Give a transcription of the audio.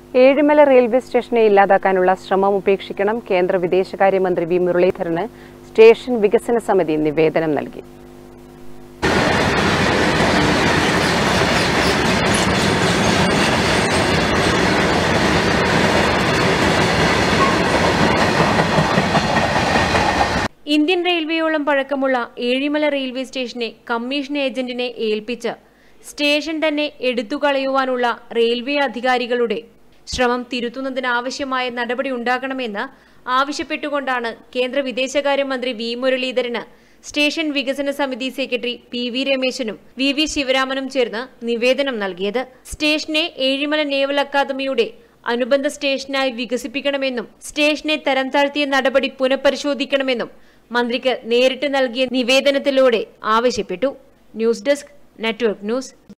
Ezhimala railway സ്റ്റേഷനെ ഇല്ലാതാക്കാനുള്ള ശ്രമം ഉപേക്ഷിക്കണം കേന്ദ്ര വിദേശകാര്യമന്ത്രി വി മുരളീധരന് സ്റ്റേഷൻ വികസന സമിതി നിവേദനം നൽകി ഇന്ത്യൻ റെയിൽവേയോളം പഴക്കമുള്ള ഏഴിമല റെയിൽവേ സ്റ്റേഷനെ കമ്മീഷൻ ഏജന്റിനെ ഏൽപ്പിച്ച് സ്റ്റേഷൻ തന്നെ എടുത്തുകളയുവാനുള്ള റെയിൽവേ അധികാരികളുടെ ശ്രമം തിരുത്തുന്നതിനാവശ്യമായ നടപടി ഉണ്ടാകണമെന്ന് ആവശ്യപ്പെട്ടുകൊണ്ടാണ് കേന്ദ്ര വിദേശകാര്യമന്ത്രി വി മുരളീധരന് സ്റ്റേഷൻ വികസന സമിതി സെക്രട്ടറി പി വി രമേശനും വി വി ശിവരാമനും ചേർന്ന് നിവേദനം നൽകിയത് സ്റ്റേഷനെ ഏഴിമല നേവൽ അക്കാദമിയുടെ അനുബന്ധ സ്റ്റേഷനായി വികസിപ്പിക്കണമെന്നും സ്റ്റേഷനെ തരം താഴ്ത്തിയ നടപടി പുനഃപരിശോധിക്കണമെന്നും മന്ത്രിക്ക് നേരിട്ട് നൽകിയ നിവേദനത്തിലൂടെ ആവശ്യപ്പെട്ടു ന്യൂസ് ഡെസ്ക് നെറ്റ്വർക്ക് ന്യൂസ്